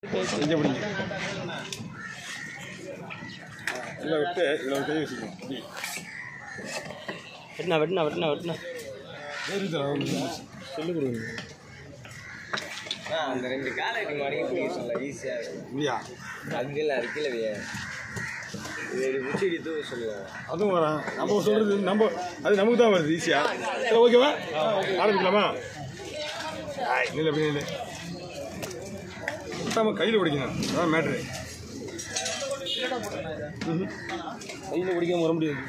இங்கே பிடிங்க இல்லை விட்டு இதில் ஒரு கை வச்சுக்கணும் இப்படி வெட்டினா வெட்டினா வெட்டினா வெட்டினா சொல்லிக் கொடுங்க அந்த ரெண்டு காலை இப்படி மடக்கி பிடிக்க சொல்ல ஈஸியாக இருக்கும் இப்படியா அங்கெல்லாம் இருக்குல்லவையே இது முச்சிடி தூக்க சொல்லுவேன் அதுவும் வரேன் நம்ம சொல்கிறது நம்ம அது நமக்கு தான் வருது ஈஸியாக சரி ஓகேவா ஆரம்பிக்கலாமா இல்லை அப்படி இல்லை நம்ம கையில் பிடிக்கணும் அதான் மேட்ரு கையில் பிடிக்காம வர முடியாது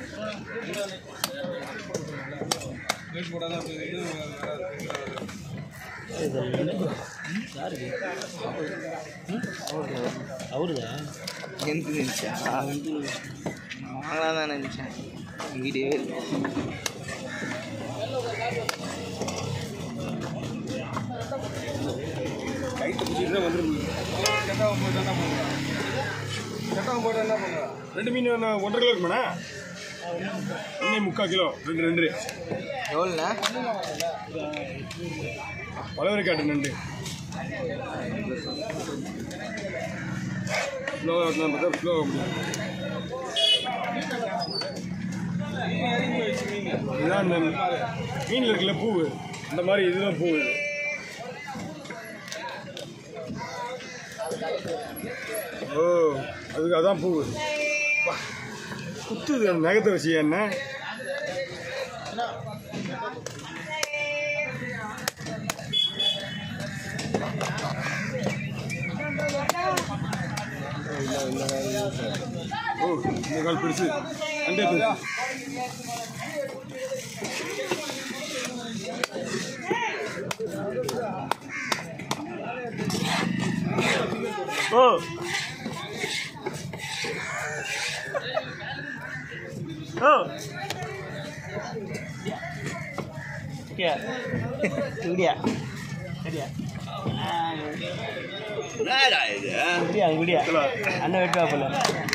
அவருதா எனக்கு நினச்சா வாங்கலாம் தான் நினச்சேன் வீடே கைத்தை பிடிச்சிட்டு தான் வந்துடும் ரெண்டு மீன் என்ன ஒன்றரை கிலோ இருக்குமாண்ணா இன்னும் முக்கால் கிலோ ரெண்டு ரெண்டு எவ்வளோண்ணா பலவரை காட்டு நண்டு ஸ்லோவாக ஓட்டலாம் பார்த்தா ஸ்லோவாக முடியும் இதுதான் இந்த மீனில் இருக்குல்ல பூவு இந்த மாதிரி இதுதான் பூவு இது ஓ அதுக்கு அதான் பூவு வா. குத்துது அந்த நகத்தை வச்சு என்ன ஓ இந்த கால் பெருசு அண்டே பெருசு ஓ ஓ இங்கயா இங்கயா சரியா குடியா குடியா அண்ணன் வெட்டுவா போல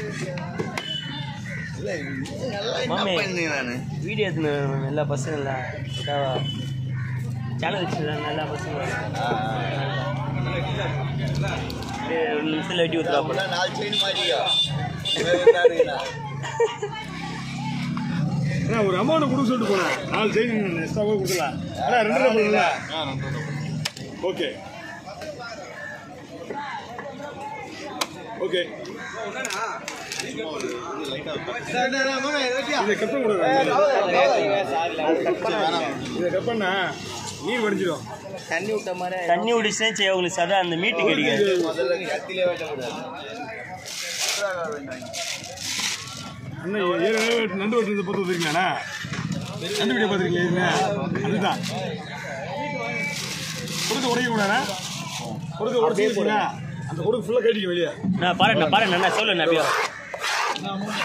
மாமே நான் வீடியோ எடுத்துன்னு எல்லா பசங்க எல்லாம் ஓகேவா சேனல் வச்சுருக்காங்க எல்லா பசங்க அப்படியே ஒரு நிமிஷத்தில் வெட்டி ஊற்றுவா போல நாலு செயின் மாதிரியா அண்ணா ஒரு அமௌண்ட் கொடுக்க சொல்லிட்டு போனேன் நாலு செயின் எக்ஸ்ட்ராவாக கொடுக்கலாம் அண்ணா ரெண்டு ரூபா போடல ஓகே ஓகே இதை கட் பண்ண கூடாது இதை கட் பண்ணா நீர் வடிஞ்சிடும் தண்ணி விட்ட மாதிரி தண்ணி குடிச்சுனா சரி உங்களுக்கு சதா அந்த மீட்டு கிடைக்காது முதல்ல கத்திலே வெட்டக்கூடாது அண்ணா ஏற்கனவே நண்டு வெட்டுறது பார்த்து வந்துருக்கீங்களாண்ணா நண்டு வீடியோ பார்த்துருக்கீங்க அதுதான் கொடுக்க உடைக்க கூடாண்ணா கொடுக்க உடச்சி அந்த கொடுக்க ஃபுல்லாக கட்டிக்க வெளியே நான் பாருண்ணா பாருண்ணா சொல்லு நான் அப்படியே